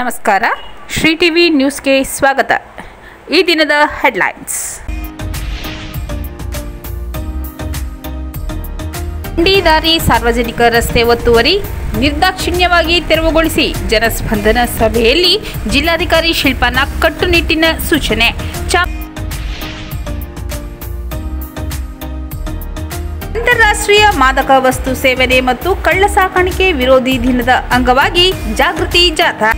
ನಮಸ್ಕಾರ ಶ್ರೀ ಟಿವಿ ನ್ಯೂಸ್ಗೆ ಸ್ವಾಗತ ಈ ದಿನದ ಹೆಡ್ಲೈನ್ಸ್ ದಾರಿ ಸಾರ್ವಜನಿಕ ರಸ್ತೆ ಒತ್ತುವರಿ ನಿರ್ದಾಕ್ಷಿಣ್ಯವಾಗಿ ತೆರವುಗೊಳಿಸಿ ಜನಸ್ಪಂದನ ಸಭೆಯಲ್ಲಿ ಜಿಲ್ಲಾಧಿಕಾರಿ ಶಿಲ್ಪಾನ ಕಟ್ಟುನಿಟ್ಟಿನ ಸೂಚನೆ ಚಾ ಅಂತಾರಾಷ್ಟ್ರೀಯ ಮಾದಕ ವಸ್ತು ಸೇವನೆ ಮತ್ತು ಕಳ್ಳ ಸಾಕಾಣಿಕೆ ವಿರೋಧಿ ದಿನದ ಅಂಗವಾಗಿ ಜಾಗೃತಿ ಜಾಥಾ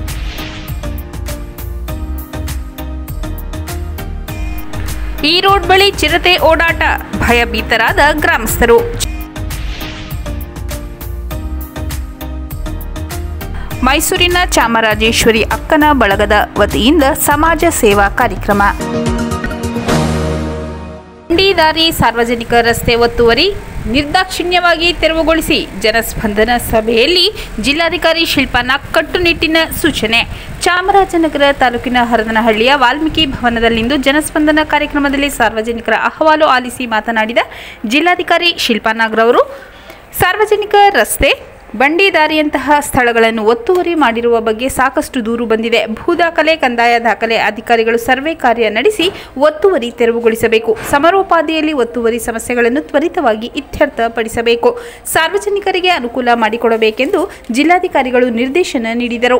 ಈ ರೋಡ್ ಬಳಿ ಚಿರತೆ ಓಡಾಟ ಭಯಭೀತರಾದ ಗ್ರಾಮಸ್ಥರು ಮೈಸೂರಿನ ಚಾಮರಾಜೇಶ್ವರಿ ಅಕ್ಕನ ಬಳಗದ ವತಿಯಿಂದ ಸಮಾಜ ಸೇವಾ ಕಾರ್ಯಕ್ರಮ ದಾರಿ ಸಾರ್ವಜನಿಕ ರಸ್ತೆ ಒತ್ತುವರಿ ನಿರ್ದಾಕ್ಷಿಣ್ಯವಾಗಿ ತೆರವುಗೊಳಿಸಿ ಜನಸ್ಪಂದನ ಸಭೆಯಲ್ಲಿ ಜಿಲ್ಲಾಧಿಕಾರಿ ಶಿಲ್ಪಾನ ಕಟ್ಟುನಿಟ್ಟಿನ ಸೂಚನೆ ಚಾಮರಾಜನಗರ ತಾಲೂಕಿನ ಹರದನಹಳ್ಳಿಯ ವಾಲ್ಮೀಕಿ ಭವನದಲ್ಲಿಂದು ಜನಸ್ಪಂದನ ಕಾರ್ಯಕ್ರಮದಲ್ಲಿ ಸಾರ್ವಜನಿಕರ ಅಹವಾಲು ಆಲಿಸಿ ಮಾತನಾಡಿದ ಜಿಲ್ಲಾಧಿಕಾರಿ ಶಿಲ್ಪಾನಾಗ್ರವರು ಸಾರ್ವಜನಿಕ ರಸ್ತೆ ಬಂಡಿ ದಾರಿಯಂತಹ ಸ್ಥಳಗಳನ್ನು ಒತ್ತುವರಿ ಮಾಡಿರುವ ಬಗ್ಗೆ ಸಾಕಷ್ಟು ದೂರು ಬಂದಿದೆ ಭೂ ದಾಖಲೆ ಕಂದಾಯ ದಾಖಲೆ ಅಧಿಕಾರಿಗಳು ಸರ್ವೆ ಕಾರ್ಯ ನಡೆಸಿ ಒತ್ತುವರಿ ತೆರವುಗೊಳಿಸಬೇಕು ಸಮರೋಪಾದಿಯಲ್ಲಿ ಒತ್ತುವರಿ ಸಮಸ್ಯೆಗಳನ್ನು ತ್ವರಿತವಾಗಿ ಇತ್ಯರ್ಥಪಡಿಸಬೇಕು ಸಾರ್ವಜನಿಕರಿಗೆ ಅನುಕೂಲ ಮಾಡಿಕೊಡಬೇಕೆಂದು ಜಿಲ್ಲಾಧಿಕಾರಿಗಳು ನಿರ್ದೇಶನ ನೀಡಿದರು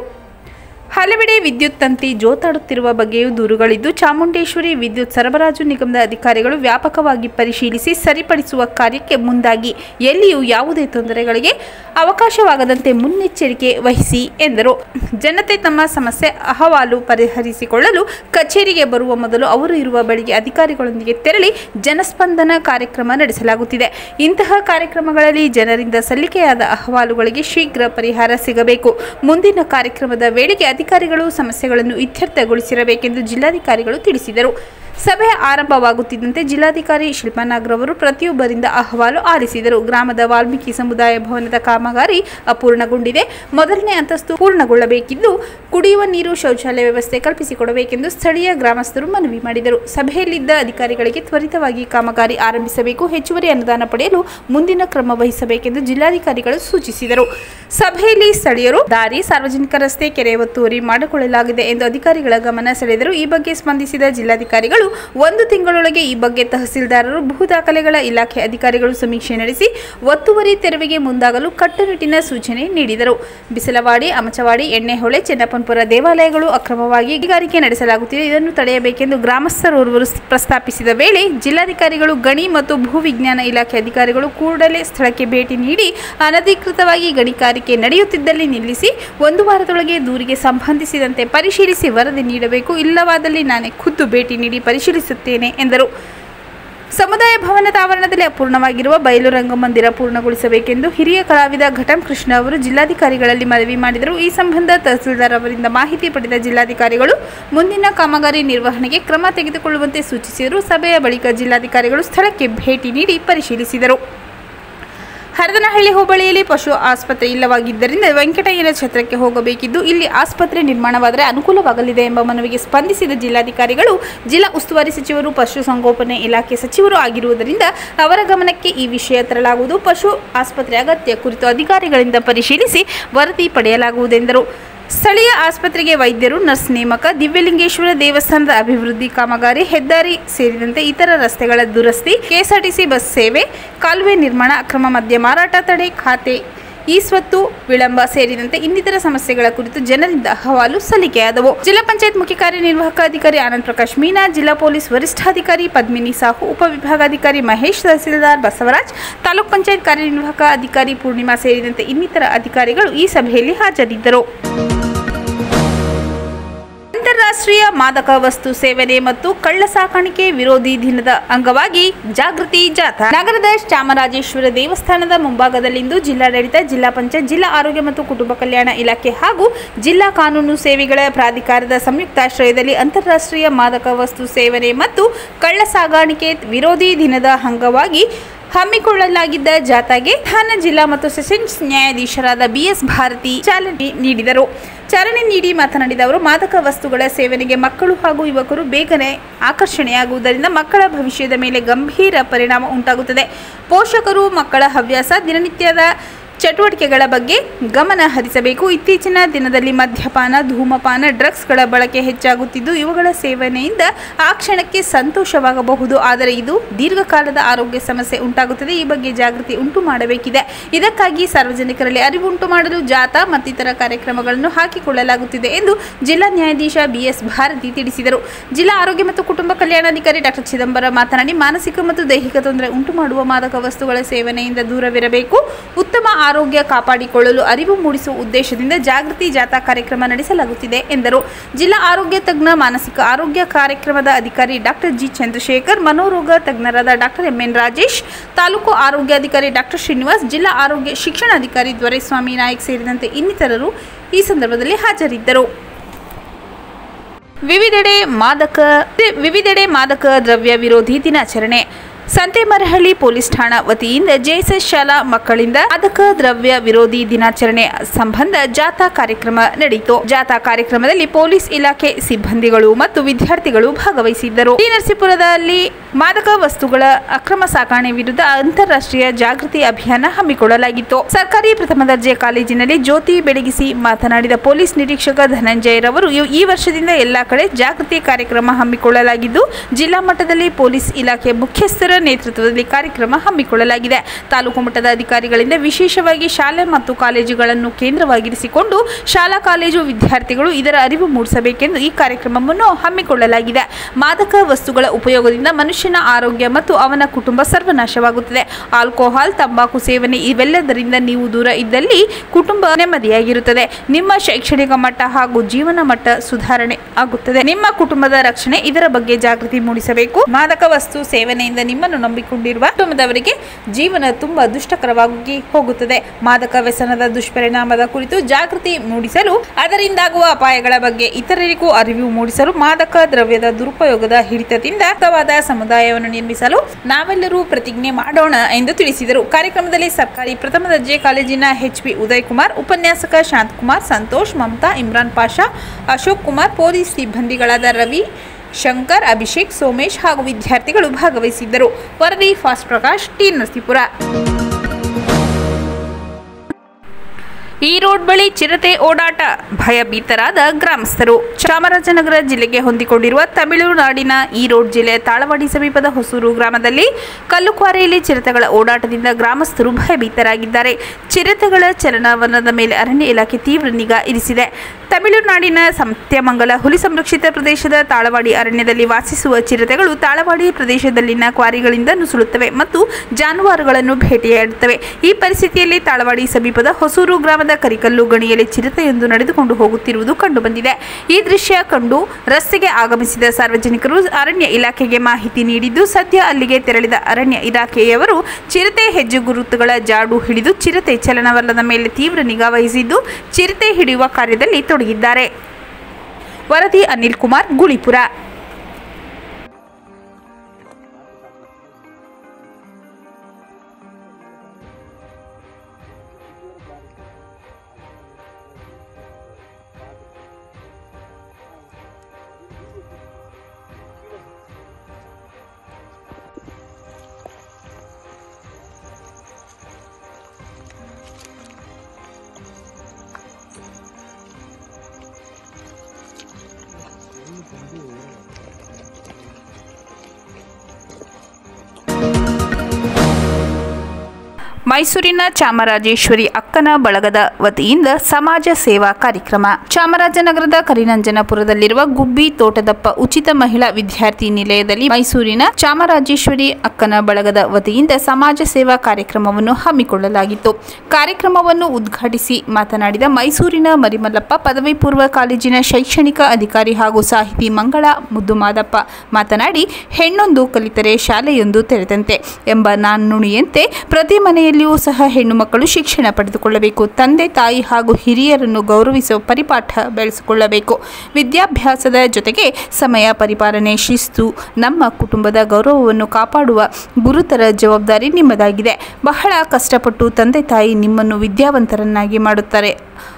ಹಲವೆಡೆ ವಿದ್ಯುತ್ ತಂತಿ ಜೋತಾಡುತ್ತಿರುವ ಬಗ್ಗೆಯೂ ದೂರುಗಳಿದ್ದು ಚಾಮುಂಡೇಶ್ವರಿ ವಿದ್ಯುತ್ ಸರಬರಾಜು ನಿಗಮದ ಅಧಿಕಾರಿಗಳು ವ್ಯಾಪಕವಾಗಿ ಪರಿಶೀಲಿಸಿ ಸರಿಪಡಿಸುವ ಕಾರ್ಯಕ್ಕೆ ಮುಂದಾಗಿ ಎಲ್ಲಿಯೂ ಯಾವುದೇ ತೊಂದರೆಗಳಿಗೆ ಅವಕಾಶವಾಗದಂತೆ ಮುನ್ನೆಚ್ಚರಿಕೆ ವಹಿಸಿ ಎಂದರು ಜನತೆ ತಮ್ಮ ಸಮಸ್ಯೆ ಅಹವಾಲು ಪರಿಹರಿಸಿಕೊಳ್ಳಲು ಕಚೇರಿಗೆ ಬರುವ ಮೊದಲು ಅವರು ಇರುವ ಬಳಿಗೆ ಅಧಿಕಾರಿಗಳೊಂದಿಗೆ ತೆರಳಿ ಜನಸ್ಪಂದನ ಕಾರ್ಯಕ್ರಮ ನಡೆಸಲಾಗುತ್ತಿದೆ ಇಂತಹ ಕಾರ್ಯಕ್ರಮಗಳಲ್ಲಿ ಜನರಿಂದ ಸಲ್ಲಿಕೆಯಾದ ಅಹವಾಲುಗಳಿಗೆ ಶೀಘ್ರ ಪರಿಹಾರ ಸಿಗಬೇಕು ಮುಂದಿನ ಕಾರ್ಯಕ್ರಮದ ವೇಳೆಗೆ ಅಧಿಕಾರಿಗಳು ಸಮಸ್ಯೆಗಳನ್ನು ಇತ್ಯರ್ಥಗೊಳಿಸಿರಬೇಕೆಂದು ಜಿಲ್ಲಾಧಿಕಾರಿಗಳು ತಿಳಿಸಿದರು ಸಭೆ ಆರಂಭವಾಗುತ್ತಿದ್ದಂತೆ ಜಿಲ್ಲಾಧಿಕಾರಿ ಶಿಲ್ಪಾನಾಗ್ರವರು ಪ್ರತಿಯೊಬ್ಬರಿಂದ ಅಹವಾಲು ಆಲಿಸಿದರು ಗ್ರಾಮದ ವಾಲ್ಮೀಕಿ ಸಮುದಾಯ ಭವನದ ಕಾಮಗಾರಿ ಅಪೂರ್ಣಗೊಂಡಿದೆ ಮೊದಲನೇ ಅಂತಸ್ತು ಪೂರ್ಣಗೊಳ್ಳಬೇಕಿದ್ದು ಕುಡಿಯುವ ನೀರು ಶೌಚಾಲಯ ವ್ಯವಸ್ಥೆ ಕಲ್ಪಿಸಿಕೊಡಬೇಕೆಂದು ಸ್ಥಳೀಯ ಗ್ರಾಮಸ್ಥರು ಮನವಿ ಮಾಡಿದರು ಸಭೆಯಲ್ಲಿದ್ದ ಅಧಿಕಾರಿಗಳಿಗೆ ತ್ವರಿತವಾಗಿ ಕಾಮಗಾರಿ ಆರಂಭಿಸಬೇಕು ಹೆಚ್ಚುವರಿ ಅನುದಾನ ಪಡೆಯಲು ಮುಂದಿನ ಕ್ರಮ ವಹಿಸಬೇಕೆಂದು ಜಿಲ್ಲಾಧಿಕಾರಿಗಳು ಸೂಚಿಸಿದರು ಸಭೆಯಲ್ಲಿ ಸ್ಥಳೀಯರು ದಾರಿ ಸಾರ್ವಜನಿಕ ರಸ್ತೆ ಕೆರೆ ಒತ್ತುವರಿ ಮಾಡಿಕೊಳ್ಳಲಾಗಿದೆ ಎಂದು ಅಧಿಕಾರಿಗಳ ಗಮನ ಸೆಳೆದರು ಈ ಬಗ್ಗೆ ಸ್ಪಂದಿಸಿದ ಜಿಲ್ಲಾಧಿಕಾರಿಗಳು ಒಂದು ತಿಂಗಳೊಳಗೆ ಈ ಬಗ್ಗೆ ತಹಸೀಲ್ದಾರರು ಭೂ ದಾಖಲೆಗಳ ಇಲಾಖೆ ಅಧಿಕಾರಿಗಳು ಸಮೀಕ್ಷೆ ನಡೆಸಿ ಒತ್ತುವರಿ ತೆರವಿಗೆ ಮುಂದಾಗಲು ಕಟ್ಟುನಿಟ್ಟಿನ ಸೂಚನೆ ನೀಡಿದರು ಬಿಸಲವಾಡಿ ಅಮಚವಾಡಿ ಎಣ್ಣೆಹೊಳೆ ಚೆನ್ನಪ್ಪನಪುರ ದೇವಾಲಯಗಳು ಅಕ್ರಮವಾಗಿ ಗಣಿಗಾರಿಕೆ ನಡೆಸಲಾಗುತ್ತಿದೆ ಇದನ್ನು ತಡೆಯಬೇಕೆಂದು ಗ್ರಾಮಸ್ಥರೋರ್ವರು ಪ್ರಸ್ತಾಪಿಸಿದ ವೇಳೆ ಜಿಲ್ಲಾಧಿಕಾರಿಗಳು ಗಣಿ ಮತ್ತು ಭೂವಿಜ್ಞಾನ ಇಲಾಖೆ ಅಧಿಕಾರಿಗಳು ಕೂಡಲೇ ಸ್ಥಳಕ್ಕೆ ಭೇಟಿ ನೀಡಿ ಅನಧಿಕೃತವಾಗಿ ಗಣಿಗಾರಿಕೆ ನಡೆಯುತ್ತಿದ್ದಲ್ಲಿ ನಿಲ್ಲಿಸಿ ಒಂದು ವಾರದೊಳಗೆ ದೂರಿಗೆ ಸಂಬಂಧಿಸಿದಂತೆ ಪರಿಶೀಲಿಸಿ ವರದಿ ನೀಡಬೇಕು ಇಲ್ಲವಾದಲ್ಲಿ ನಾನೇ ಖುದ್ದು ಭೇಟಿ ನೀಡಿ ಪರಿಶೀಲಿಸುತ್ತೇನೆ ಎಂದರು ಸಮುದಾಯ ಭವನದ ಆವರಣದಲ್ಲಿ ಅಪೂರ್ಣವಾಗಿರುವ ಬಯಲು ರಂಗಮಂದಿರ ಪೂರ್ಣಗೊಳಿಸಬೇಕೆಂದು ಹಿರಿಯ ಕಲಾವಿದ ಘಟಂ ಕೃಷ್ಣ ಅವರು ಜಿಲ್ಲಾಧಿಕಾರಿಗಳಲ್ಲಿ ಮನವಿ ಮಾಡಿದರು ಈ ಸಂಬಂಧ ತಹಸೀಲ್ದಾರ್ ಅವರಿಂದ ಮಾಹಿತಿ ಪಡೆದ ಜಿಲ್ಲಾಧಿಕಾರಿಗಳು ಮುಂದಿನ ಕಾಮಗಾರಿ ನಿರ್ವಹಣೆಗೆ ಕ್ರಮ ತೆಗೆದುಕೊಳ್ಳುವಂತೆ ಸೂಚಿಸಿದರು ಸಭೆಯ ಬಳಿಕ ಜಿಲ್ಲಾಧಿಕಾರಿಗಳು ಸ್ಥಳಕ್ಕೆ ಭೇಟಿ ನೀಡಿ ಪರಿಶೀಲಿಸಿದರು ಹರದನಹಳ್ಳಿ ಹೋಬಳಿಯಲ್ಲಿ ಪಶು ಆಸ್ಪತ್ರೆ ಇಲ್ಲವಾಗಿದ್ದರಿಂದ ವೆಂಕಟಯ್ಯನ ಛತ್ರಕ್ಕೆ ಹೋಗಬೇಕಿದ್ದು ಇಲ್ಲಿ ಆಸ್ಪತ್ರೆ ನಿರ್ಮಾಣವಾದರೆ ಅನುಕೂಲವಾಗಲಿದೆ ಎಂಬ ಮನವಿಗೆ ಸ್ಪಂದಿಸಿದ ಜಿಲ್ಲಾಧಿಕಾರಿಗಳು ಜಿಲ್ಲಾ ಉಸ್ತುವಾರಿ ಸಚಿವರು ಪಶುಸಂಗೋಪನೆ ಇಲಾಖೆ ಸಚಿವರು ಆಗಿರುವುದರಿಂದ ಅವರ ಗಮನಕ್ಕೆ ಈ ವಿಷಯ ತರಲಾಗುವುದು ಪಶು ಆಸ್ಪತ್ರೆ ಅಗತ್ಯ ಕುರಿತು ಅಧಿಕಾರಿಗಳಿಂದ ಪರಿಶೀಲಿಸಿ ವರದಿ ಪಡೆಯಲಾಗುವುದೆಂದರು ಸ್ಥಳೀಯ ಆಸ್ಪತ್ರೆಗೆ ವೈದ್ಯರು ನರ್ಸ್ ನೇಮಕ ದಿವ್ಯಲಿಂಗೇಶ್ವರ ದೇವಸ್ಥಾನದ ಅಭಿವೃದ್ಧಿ ಕಾಮಗಾರಿ ಹೆದ್ದಾರಿ ಸೇರಿದಂತೆ ಇತರ ರಸ್ತೆಗಳ ದುರಸ್ತಿ ಕೆಎಸ್ಆರ್ಟಿಸಿ ಬಸ್ ಸೇವೆ ಕಾಲುವೆ ನಿರ್ಮಾಣ ಅಕ್ರಮ ಮದ್ಯ ಮಾರಾಟ ತಡೆ ಖಾತೆ ಈ ಸ್ವತ್ತು ವಿಳಂಬ ಸೇರಿದಂತೆ ಇನ್ನಿತರ ಸಮಸ್ಯೆಗಳ ಕುರಿತು ಜನರಿಂದ ಅಹವಾಲು ಸಲ್ಲಿಕೆಯಾದವು ಜಿಲ್ಲಾ ಪಂಚಾಯತ್ ಮುಖ್ಯ ಕಾರ್ಯನಿರ್ವಾಹಕ ಅಧಿಕಾರಿ ಆನಂದ್ ಪ್ರಕಾಶ್ ಮೀನಾ ಜಿಲ್ಲಾ ಪೊಲೀಸ್ ವರಿಷ್ಠಾಧಿಕಾರಿ ಪದ್ಮಿನಿ ಸಾಹು ಉಪವಿಭಾಗಾಧಿಕಾರಿ ಮಹೇಶ್ ತಹಸೀಲ್ದಾರ್ ಬಸವರಾಜ್ ತಾಲೂಕ್ ಪಂಚಾಯತ್ ಕಾರ್ಯನಿರ್ವಾಹಕ ಅಧಿಕಾರಿ ಪೂರ್ಣಿಮಾ ಸೇರಿದಂತೆ ಇನ್ನಿತರ ಅಧಿಕಾರಿಗಳು ಈ ಸಭೆಯಲ್ಲಿ ಹಾಜರಿದ್ದರು ಅಂತಾರಾಷ್ಟ್ರೀಯ ಮಾದಕ ವಸ್ತು ಸೇವನೆ ಮತ್ತು ಕಳ್ಳ ಸಾಕಾಣಿಕೆ ವಿರೋಧಿ ದಿನದ ಅಂಗವಾಗಿ ಜಾಗೃತಿ ಜಾಥಾ ನಗರದ ಚಾಮರಾಜೇಶ್ವರ ದೇವಸ್ಥಾನದ ಮುಂಭಾಗದಲ್ಲಿಂದು ಜಿಲ್ಲಾಡಳಿತ ಜಿಲ್ಲಾ ಪಂಚಾಯತ್ ಜಿಲ್ಲಾ ಆರೋಗ್ಯ ಮತ್ತು ಕುಟುಂಬ ಕಲ್ಯಾಣ ಇಲಾಖೆ ಹಾಗೂ ಜಿಲ್ಲಾ ಕಾನೂನು ಸೇವೆಗಳ ಪ್ರಾಧಿಕಾರದ ಸಂಯುಕ್ತಾಶ್ರಯದಲ್ಲಿ ಅಂತಾರಾಷ್ಟ್ರೀಯ ಮಾದಕ ವಸ್ತು ಸೇವನೆ ಮತ್ತು ಕಳ್ಳ ಸಾಗಾಣಿಕೆ ವಿರೋಧಿ ದಿನದ ಅಂಗವಾಗಿ ಹಮ್ಮಿಕೊಳ್ಳಲಾಗಿದ್ದ ಜಾಥಾಗೆ ಪ್ರಧಾನ ಜಿಲ್ಲಾ ಮತ್ತು ಸೆಷನ್ಸ್ ನ್ಯಾಯಾಧೀಶರಾದ ಬಿಎಸ್ ಭಾರತಿ ಚಾಲನೆ ನೀಡಿದರು ಚಾಲನೆ ನೀಡಿ ಮಾತನಾಡಿದ ಅವರು ಮಾದಕ ವಸ್ತುಗಳ ಸೇವನೆಗೆ ಮಕ್ಕಳು ಹಾಗೂ ಯುವಕರು ಬೇಗನೆ ಆಕರ್ಷಣೆಯಾಗುವುದರಿಂದ ಮಕ್ಕಳ ಭವಿಷ್ಯದ ಮೇಲೆ ಗಂಭೀರ ಪರಿಣಾಮ ಉಂಟಾಗುತ್ತದೆ ಪೋಷಕರು ಮಕ್ಕಳ ಹವ್ಯಾಸ ದಿನನಿತ್ಯದ ಚಟುವಟಿಕೆಗಳ ಬಗ್ಗೆ ಗಮನ ಹರಿಸಬೇಕು ಇತ್ತೀಚಿನ ದಿನದಲ್ಲಿ ಮದ್ಯಪಾನ ಧೂಮಪಾನ ಡ್ರಗ್ಸ್ಗಳ ಬಳಕೆ ಹೆಚ್ಚಾಗುತ್ತಿದ್ದು ಇವುಗಳ ಸೇವನೆಯಿಂದ ಆ ಕ್ಷಣಕ್ಕೆ ಸಂತೋಷವಾಗಬಹುದು ಆದರೆ ಇದು ದೀರ್ಘಕಾಲದ ಆರೋಗ್ಯ ಸಮಸ್ಯೆ ಉಂಟಾಗುತ್ತದೆ ಈ ಬಗ್ಗೆ ಜಾಗೃತಿ ಉಂಟು ಮಾಡಬೇಕಿದೆ ಇದಕ್ಕಾಗಿ ಸಾರ್ವಜನಿಕರಲ್ಲಿ ಅರಿವುಂಟು ಮಾಡಲು ಜಾಥಾ ಮತ್ತಿತರ ಕಾರ್ಯಕ್ರಮಗಳನ್ನು ಹಾಕಿಕೊಳ್ಳಲಾಗುತ್ತಿದೆ ಎಂದು ಜಿಲ್ಲಾ ನ್ಯಾಯಾಧೀಶ ಬಿಎಸ್ ಭಾರತಿ ತಿಳಿಸಿದರು ಜಿಲ್ಲಾ ಆರೋಗ್ಯ ಮತ್ತು ಕುಟುಂಬ ಕಲ್ಯಾಣಾಧಿಕಾರಿ ಡಾಕ್ಟರ್ ಚಿದಂಬರ ಮಾತನಾಡಿ ಮಾನಸಿಕ ಮತ್ತು ದೈಹಿಕ ತೊಂದರೆ ಉಂಟು ಮಾಡುವ ಮಾದಕ ವಸ್ತುಗಳ ಸೇವನೆಯಿಂದ ದೂರವಿರಬೇಕು ಉತ್ತಮ ಆರೋಗ್ಯ ಕಾಪಾಡಿಕೊಳ್ಳಲು ಅರಿವು ಮೂಡಿಸುವ ಉದ್ದೇಶದಿಂದ ಜಾಗೃತಿ ಜಾಥಾ ಕಾರ್ಯಕ್ರಮ ನಡೆಸಲಾಗುತ್ತಿದೆ ಎಂದರು ಜಿಲ್ಲಾ ಆರೋಗ್ಯ ತಜ್ಞ ಮಾನಸಿಕ ಆರೋಗ್ಯ ಕಾರ್ಯಕ್ರಮದ ಅಧಿಕಾರಿ ಡಾಕ್ಟರ್ ಜಿ ಚಂದ್ರಶೇಖರ್ ಮನೋರೋಗ ತಜ್ಞರಾದ ಡಾಕ್ಟರ್ ಎಂಎನ್ ರಾಜೇಶ್ ತಾಲೂಕು ಆರೋಗ್ಯಾಧಿಕಾರಿ ಡಾಕ್ಟರ್ ಶ್ರೀನಿವಾಸ್ ಜಿಲ್ಲಾ ಆರೋಗ್ಯ ಶಿಕ್ಷಣಾಧಿಕಾರಿ ದೊರೆಸ್ವಾಮಿ ನಾಯಕ್ ಸೇರಿದಂತೆ ಇನ್ನಿತರರು ಈ ಸಂದರ್ಭದಲ್ಲಿ ಹಾಜರಿದ್ದರು ವಿವಿಧೆಡೆ ಮಾದಕ ವಿವಿಧೆಡೆ ಮಾದಕ ದ್ರವ್ಯ ವಿರೋಧಿ ದಿನಾಚರಣೆ ಸಂತೆಮರಹಳ್ಳಿ ಪೊಲೀಸ್ ಠಾಣಾ ವತಿಯಿಂದ ಜೆಎಸ್ಎಸ್ ಶಾಲಾ ಮಕ್ಕಳಿಂದ ಮಾದಕ ದ್ರವ್ಯ ವಿರೋಧಿ ದಿನಾಚರಣೆ ಸಂಬಂಧ ಜಾಥಾ ಕಾರ್ಯಕ್ರಮ ನಡೆಯಿತು ಜಾಥಾ ಕಾರ್ಯಕ್ರಮದಲ್ಲಿ ಪೊಲೀಸ್ ಇಲಾಖೆ ಸಿಬ್ಬಂದಿಗಳು ಮತ್ತು ವಿದ್ಯಾರ್ಥಿಗಳು ಭಾಗವಹಿಸಿದ್ದರು ಟಿ ನರಸೀಪುರದಲ್ಲಿ ಮಾದಕ ವಸ್ತುಗಳ ಅಕ್ರಮ ಸಾಗಣೆ ವಿರುದ್ಧ ಅಂತಾರಾಷ್ಟ್ರೀಯ ಜಾಗೃತಿ ಅಭಿಯಾನ ಹಮ್ಮಿಕೊಳ್ಳಲಾಗಿತ್ತು ಸರ್ಕಾರಿ ಪ್ರಥಮ ದರ್ಜೆ ಕಾಲೇಜಿನಲ್ಲಿ ಜ್ಯೋತಿ ಬೆಳಗಿಸಿ ಮಾತನಾಡಿದ ಪೊಲೀಸ್ ನಿರೀಕ್ಷಕ ಧನಂಜಯರವರು ಇವ್- ಈ ವರ್ಷದಿಂದ ಎಲ್ಲಾ ಕಡೆ ಜಾಗೃತಿ ಕಾರ್ಯಕ್ರಮ ಹಮ್ಮಿಕೊಳ್ಳಲಾಗಿದ್ದು ಜಿಲ್ಲಾ ಮಟ್ಟದಲ್ಲಿ ಪೊಲೀಸ್ ಇಲಾಖೆ ಮುಖ್ಯಸ್ಥರ ನೇತೃತ್ವದಲ್ಲಿ ಕಾರ್ಯಕ್ರಮ ಹಮ್ಮಿಕೊಳ್ಳಲಾಗಿದೆ ತಾಲೂಕು ಮಟ್ಟದ ಅಧಿಕಾರಿಗಳಿಂದ ವಿಶೇಷವಾಗಿ ಶಾಲೆ ಮತ್ತು ಕಾಲೇಜುಗಳನ್ನು ಕೇಂದ್ರವಾಗಿರಿಸಿಕೊಂಡು ಶಾಲಾ ಕಾಲೇಜು ವಿದ್ಯಾರ್ಥಿಗಳು ಇದರ ಅರಿವು ಮೂಡಿಸಬೇಕೆಂದು ಈ ಕಾರ್ಯಕ್ರಮವನ್ನು ಹಮ್ಮಿಕೊಳ್ಳಲಾಗಿದೆ ಮಾದಕ ವಸ್ತುಗಳ ಉಪಯೋಗದಿಂದ ಮನುಷ್ಯನ ಆರೋಗ್ಯ ಮತ್ತು ಅವನ ಕುಟುಂಬ ಸರ್ವನಾಶವಾಗುತ್ತದೆ ಆಲ್ಕೋಹಾಲ್ ತಂಬಾಕು ಸೇವನೆ ಇವೆಲ್ಲದರಿಂದ ನೀವು ದೂರ ಇದ್ದಲ್ಲಿ ಕುಟುಂಬ ನೆಮ್ಮದಿಯಾಗಿರುತ್ತದೆ ನಿಮ್ಮ ಶೈಕ್ಷಣಿಕ ಮಟ್ಟ ಹಾಗೂ ಜೀವನ ಮಟ್ಟ ಸುಧಾರಣೆ ಆಗುತ್ತದೆ ನಿಮ್ಮ ಕುಟುಂಬದ ರಕ್ಷಣೆ ಇದರ ಬಗ್ಗೆ ಜಾಗೃತಿ ಮೂಡಿಸಬೇಕು ಮಾದಕ ವಸ್ತು ಸೇವನೆಯಿಂದ ನಿಮ್ಮನ್ನು ನಂಬಿಕೊಂಡಿರುವ ಕುಟುಂಬದವರಿಗೆ ಜೀವನ ತುಂಬಾ ದುಷ್ಟಕರವಾಗಿ ಹೋಗುತ್ತದೆ ಮಾದಕ ವ್ಯಸನದ ದುಷ್ಪರಿಣಾಮದ ಕುರಿತು ಜಾಗೃತಿ ಮೂಡಿಸಲು ಅದರಿಂದಾಗುವ ಅಪಾಯಗಳ ಬಗ್ಗೆ ಇತರರಿಗೂ ಅರಿವು ಮೂಡಿಸಲು ಮಾದಕ ದ್ರವ್ಯದ ದುರುಪಯೋಗದ ಹಿಡಿತದಿಂದ ಮುಕ್ತವಾದ ಸಮುದಾಯವನ್ನು ನಿರ್ಮಿಸಲು ನಾವೆಲ್ಲರೂ ಪ್ರತಿಜ್ಞೆ ಮಾಡೋಣ ಎಂದು ತಿಳಿಸಿದರು ಕಾರ್ಯಕ್ರಮದಲ್ಲಿ ಸರ್ಕಾರಿ ಪ್ರಥಮ ದರ್ಜೆ ಕಾಲೇಜಿನ ಎಚ್ಪಿ ಉದಯ್ ಕುಮಾರ್ ಉಪನ್ಯಾಸಕ ಶಾಂತಕುಮಾರ್ ಸಂತೋಷ್ ಮಮತಾ ಇಮ್ರಾನ್ ಪಾಷಾ ಅಶೋಕ್ ಕುಮಾರ್ ಪೊಲೀಸ್ ಸಿಬ್ಬಂದಿಗಳಾದ ರವಿ ಶಂಕರ್ ಅಭಿಷೇಕ್ ಸೋಮೇಶ್ ಹಾಗೂ ವಿದ್ಯಾರ್ಥಿಗಳು ಭಾಗವಹಿಸಿದ್ದರು ವರದಿ ಫಾಸ್ಟ್ ಪ್ರಕಾಶ್ ಟಿ ನರಸೀಪುರ ಈ ರೋಡ್ ಬಳಿ ಚಿರತೆ ಓಡಾಟ ಭಯಭೀತರಾದ ಗ್ರಾಮಸ್ಥರು ಚಾಮರಾಜನಗರ ಜಿಲ್ಲೆಗೆ ಹೊಂದಿಕೊಂಡಿರುವ ತಮಿಳುನಾಡಿನ ಈ ರೋಡ್ ಜಿಲ್ಲೆಯ ತಾಳವಾಡಿ ಸಮೀಪದ ಹೊಸೂರು ಗ್ರಾಮದಲ್ಲಿ ಕಲ್ಲುಕ್ವಾರೆಯಲ್ಲಿ ಚಿರತೆಗಳ ಓಡಾಟದಿಂದ ಗ್ರಾಮಸ್ಥರು ಭಯಭೀತರಾಗಿದ್ದಾರೆ ಚಿರತೆಗಳ ಚಲನವಲನದ ಮೇಲೆ ಅರಣ್ಯ ಇಲಾಖೆ ತೀವ್ರ ನಿಗಾ ಇರಿಸಿದೆ ತಮಿಳುನಾಡಿನ ಸತ್ಯಮಂಗಲ ಹುಲಿ ಸಂರಕ್ಷಿತ ಪ್ರದೇಶದ ತಾಳವಾಡಿ ಅರಣ್ಯದಲ್ಲಿ ವಾಸಿಸುವ ಚಿರತೆಗಳು ತಾಳವಾಡಿ ಪ್ರದೇಶದಲ್ಲಿನ ಕ್ವಾರಿಗಳಿಂದ ನುಸುಳುತ್ತವೆ ಮತ್ತು ಜಾನುವಾರುಗಳನ್ನು ಭೇಟಿಯಾಡುತ್ತವೆ ಈ ಪರಿಸ್ಥಿತಿಯಲ್ಲಿ ತಾಳವಾಡಿ ಸಮೀಪದ ಹೊಸೂರು ಗ್ರಾಮದ ಕರಿಕಲ್ಲು ಗಣಿಯಲ್ಲಿ ಚಿರತೆಯೊಂದು ನಡೆದುಕೊಂಡು ಹೋಗುತ್ತಿರುವುದು ಕಂಡುಬಂದಿದೆ ಈ ದೃಶ್ಯ ಕಂಡು ರಸ್ತೆಗೆ ಆಗಮಿಸಿದ ಸಾರ್ವಜನಿಕರು ಅರಣ್ಯ ಇಲಾಖೆಗೆ ಮಾಹಿತಿ ನೀಡಿದ್ದು ಸದ್ಯ ಅಲ್ಲಿಗೆ ತೆರಳಿದ ಅರಣ್ಯ ಇಲಾಖೆಯವರು ಚಿರತೆ ಹೆಜ್ಜೆ ಗುರುತುಗಳ ಜಾಡು ಹಿಡಿದು ಚಿರತೆ ಚಲನವಲನದ ಮೇಲೆ ತೀವ್ರ ನಿಗಾ ವಹಿಸಿದ್ದು ಚಿರತೆ ಹಿಡಿಯುವ ಕಾರ್ಯದಲ್ಲಿ ತೊಡಗಿದ್ದಾರೆ ವರದಿ ಅನಿಲ್ ಕುಮಾರ್ ಗುಳಿಪುರ ಮೈಸೂರಿನ ಚಾಮರಾಜೇಶ್ವರಿ ಅಕ್ಕನ ಬಳಗದ ವತಿಯಿಂದ ಸಮಾಜ ಸೇವಾ ಕಾರ್ಯಕ್ರಮ ಚಾಮರಾಜನಗರದ ಕರಿನಂಜನಪುರದಲ್ಲಿರುವ ಗುಬ್ಬಿ ತೋಟದಪ್ಪ ಉಚಿತ ಮಹಿಳಾ ವಿದ್ಯಾರ್ಥಿ ನಿಲಯದಲ್ಲಿ ಮೈಸೂರಿನ ಚಾಮರಾಜೇಶ್ವರಿ ಅಕ್ಕನ ಬಳಗದ ವತಿಯಿಂದ ಸಮಾಜ ಸೇವಾ ಕಾರ್ಯಕ್ರಮವನ್ನು ಹಮ್ಮಿಕೊಳ್ಳಲಾಗಿತ್ತು ಕಾರ್ಯಕ್ರಮವನ್ನು ಉದ್ಘಾಟಿಸಿ ಮಾತನಾಡಿದ ಮೈಸೂರಿನ ಮರಿಮಲ್ಲಪ್ಪ ಪದವಿ ಪೂರ್ವ ಕಾಲೇಜಿನ ಶೈಕ್ಷಣಿಕ ಅಧಿಕಾರಿ ಹಾಗೂ ಸಾಹಿತಿ ಮಂಗಳ ಮುದ್ದುಮಾದಪ್ಪ ಮಾತನಾಡಿ ಹೆಣ್ಣೊಂದು ಕಲಿತರೆ ಶಾಲೆಯೊಂದು ತೆರೆದಂತೆ ಎಂಬ ನಾಣ್ಣುಣಿಯಂತೆ ಪ್ರತಿ ಮನೆಯಲ್ಲಿಯೂ ಸಹ ಹೆಣ್ಣು ಮಕ್ಕಳು ಶಿಕ್ಷಣ ಪಡೆದುಕೊಳ್ಳಬೇಕು ತಂದೆ ತಾಯಿ ಹಾಗೂ ಹಿರಿಯರನ್ನು ಗೌರವಿಸುವ ಪರಿಪಾಠ ಬೆಳೆಸಿಕೊಳ್ಳಬೇಕು ವಿದ್ಯಾಭ್ಯಾಸದ ಜೊತೆಗೆ ಸಮಯ ಪರಿಪಾಲನೆ ಶಿಸ್ತು ನಮ್ಮ ಕುಟುಂಬದ ಗೌರವವನ್ನು ಕಾಪಾಡುವ ಗುರುತರ ಜವಾಬ್ದಾರಿ ನಿಮ್ಮದಾಗಿದೆ ಬಹಳ ಕಷ್ಟಪಟ್ಟು ತಂದೆ ತಾಯಿ ನಿಮ್ಮನ್ನು ವಿದ್ಯಾವಂತರನ್ನಾಗಿ ಮಾಡುತ್ತಾರೆ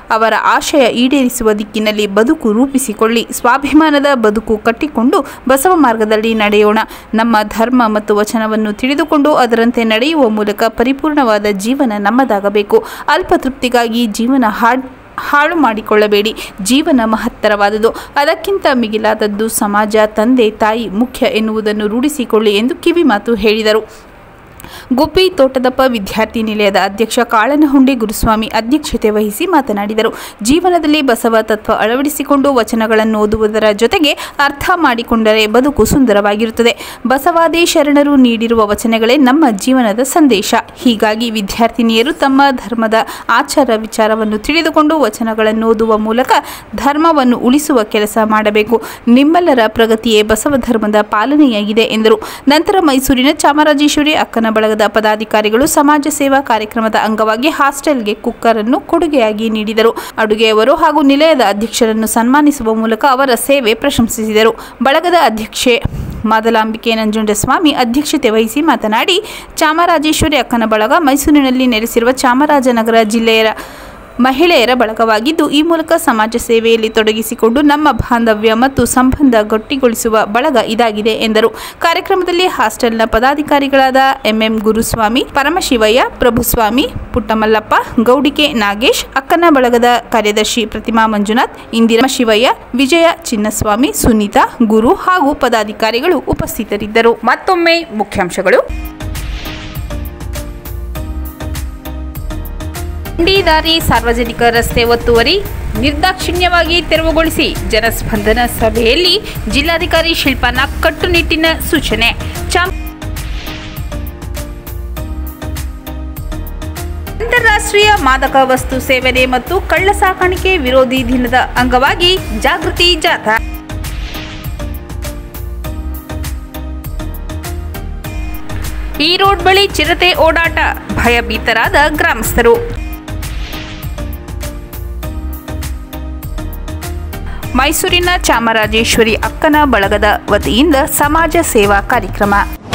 ಅವರ ಆಶಯ ಈಡೇರಿಸುವ ದಿಕ್ಕಿನಲ್ಲಿ ಬದುಕು ರೂಪಿಸಿಕೊಳ್ಳಿ ಸ್ವಾಭಿಮಾನದ ಬದುಕು ಕಟ್ಟಿಕೊಂಡು ಬಸವ ಮಾರ್ಗದಲ್ಲಿ ನಡೆಯೋಣ ನಮ್ಮ ಧರ್ಮ ಮತ್ತು ವಚನವನ್ನು ತಿಳಿದುಕೊಂಡು ಅದರಂತೆ ನಡೆಯುವ ಮೂಲಕ ಪರಿಪೂರ್ಣವಾದ ಜೀವನ ನಮ್ಮದಾಗಬೇಕು ಅಲ್ಪ ತೃಪ್ತಿಗಾಗಿ ಜೀವನ ಹಾಡ್ ಹಾಳು ಮಾಡಿಕೊಳ್ಳಬೇಡಿ ಜೀವನ ಮಹತ್ತರವಾದುದು ಅದಕ್ಕಿಂತ ಮಿಗಿಲಾದದ್ದು ಸಮಾಜ ತಂದೆ ತಾಯಿ ಮುಖ್ಯ ಎನ್ನುವುದನ್ನು ರೂಢಿಸಿಕೊಳ್ಳಿ ಎಂದು ಕಿವಿಮಾತು ಹೇಳಿದರು ಗುಬ್ಬಿ ತೋಟದಪ್ಪ ವಿದ್ಯಾರ್ಥಿ ನಿಲಯದ ಅಧ್ಯಕ್ಷ ಕಾಳನಹುಂಡಿ ಗುರುಸ್ವಾಮಿ ಅಧ್ಯಕ್ಷತೆ ವಹಿಸಿ ಮಾತನಾಡಿದರು ಜೀವನದಲ್ಲಿ ಬಸವ ತತ್ವ ಅಳವಡಿಸಿಕೊಂಡು ವಚನಗಳನ್ನು ಓದುವುದರ ಜೊತೆಗೆ ಅರ್ಥ ಮಾಡಿಕೊಂಡರೆ ಬದುಕು ಸುಂದರವಾಗಿರುತ್ತದೆ ಬಸವಾದಿ ಶರಣರು ನೀಡಿರುವ ವಚನಗಳೇ ನಮ್ಮ ಜೀವನದ ಸಂದೇಶ ಹೀಗಾಗಿ ವಿದ್ಯಾರ್ಥಿನಿಯರು ತಮ್ಮ ಧರ್ಮದ ಆಚಾರ ವಿಚಾರವನ್ನು ತಿಳಿದುಕೊಂಡು ವಚನಗಳನ್ನು ಓದುವ ಮೂಲಕ ಧರ್ಮವನ್ನು ಉಳಿಸುವ ಕೆಲಸ ಮಾಡಬೇಕು ನಿಮ್ಮೆಲ್ಲರ ಪ್ರಗತಿಯೇ ಬಸವ ಧರ್ಮದ ಪಾಲನೆಯಾಗಿದೆ ಎಂದರು ನಂತರ ಮೈಸೂರಿನ ಚಾಮರಾಜೇಶ್ವರಿ ಅಕ್ಕನ ಬಳಗದ ಪದಾಧಿಕಾರಿಗಳು ಸಮಾಜ ಸೇವಾ ಕಾರ್ಯಕ್ರಮದ ಅಂಗವಾಗಿ ಹಾಸ್ಟೆಲ್ಗೆ ಕುಕ್ಕರ್ ಅನ್ನು ಕೊಡುಗೆಯಾಗಿ ನೀಡಿದರು ಅಡುಗೆಯವರು ಹಾಗೂ ನಿಲಯದ ಅಧ್ಯಕ್ಷರನ್ನು ಸನ್ಮಾನಿಸುವ ಮೂಲಕ ಅವರ ಸೇವೆ ಪ್ರಶಂಸಿಸಿದರು ಬಳಗದ ಅಧ್ಯಕ್ಷೆ ಮಾದಲಾಂಬಿಕೆ ನಂಜುಂಡಸ್ವಾಮಿ ಅಧ್ಯಕ್ಷತೆ ವಹಿಸಿ ಮಾತನಾಡಿ ಚಾಮರಾಜೇಶ್ವರಿ ಅಕ್ಕನ ಬಳಗ ಮೈಸೂರಿನಲ್ಲಿ ನೆಲೆಸಿರುವ ಚಾಮರಾಜನಗರ ಜಿಲ್ಲೆಯ ಮಹಿಳೆಯರ ಬಳಗವಾಗಿದ್ದು ಈ ಮೂಲಕ ಸಮಾಜ ಸೇವೆಯಲ್ಲಿ ತೊಡಗಿಸಿಕೊಂಡು ನಮ್ಮ ಬಾಂಧವ್ಯ ಮತ್ತು ಸಂಬಂಧ ಗಟ್ಟಿಗೊಳಿಸುವ ಬಳಗ ಇದಾಗಿದೆ ಎಂದರು ಕಾರ್ಯಕ್ರಮದಲ್ಲಿ ಹಾಸ್ಟೆಲ್ನ ಪದಾಧಿಕಾರಿಗಳಾದ ಎಂಎಂ ಗುರುಸ್ವಾಮಿ ಪರಮಶಿವಯ್ಯ ಪ್ರಭುಸ್ವಾಮಿ ಪುಟ್ಟಮಲ್ಲಪ್ಪ ಗೌಡಿಕೆ ನಾಗೇಶ್ ಅಕ್ಕನ ಬಳಗದ ಕಾರ್ಯದರ್ಶಿ ಪ್ರತಿಮಾ ಮಂಜುನಾಥ್ ಇಂದಿರಾ ಶಿವಯ್ಯ ವಿಜಯ ಚಿನ್ನಸ್ವಾಮಿ ಸುನೀತಾ ಗುರು ಹಾಗೂ ಪದಾಧಿಕಾರಿಗಳು ಉಪಸ್ಥಿತರಿದ್ದರು ಮತ್ತೊಮ್ಮೆ ಮುಖ್ಯಾಂಶಗಳು ದಾರಿ ಸಾರ್ವಜನಿಕ ರಸ್ತೆ ಒತ್ತುವರಿ ನಿರ್ದಾಕ್ಷಿಣ್ಯವಾಗಿ ತೆರವುಗೊಳಿಸಿ ಜನಸ್ಪಂದನ ಸಭೆಯಲ್ಲಿ ಜಿಲ್ಲಾಧಿಕಾರಿ ಶಿಲ್ಪನ ಕಟ್ಟುನಿಟ್ಟಿನ ಸೂಚನೆ ಚಾಮ್ ಅಂತಾರಾಷ್ಟ್ರೀಯ ಮಾದಕ ವಸ್ತು ಸೇವನೆ ಮತ್ತು ಕಳ್ಳ ಸಾಕಾಣಿಕೆ ವಿರೋಧಿ ದಿನದ ಅಂಗವಾಗಿ ಜಾಗೃತಿ ಜಾಥಾ ಈ ರೋಡ್ ಬಳಿ ಚಿರತೆ ಓಡಾಟ ಭಯಭೀತರಾದ ಗ್ರಾಮಸ್ಥರು ಮೈಸೂರಿನ ಚಾಮರಾಜೇಶ್ವರಿ ಅಕ್ಕನ ಬಳಗದ ವತಿಯಿಂದ ಸಮಾಜ ಸೇವಾ ಕಾರ್ಯಕ್ರಮ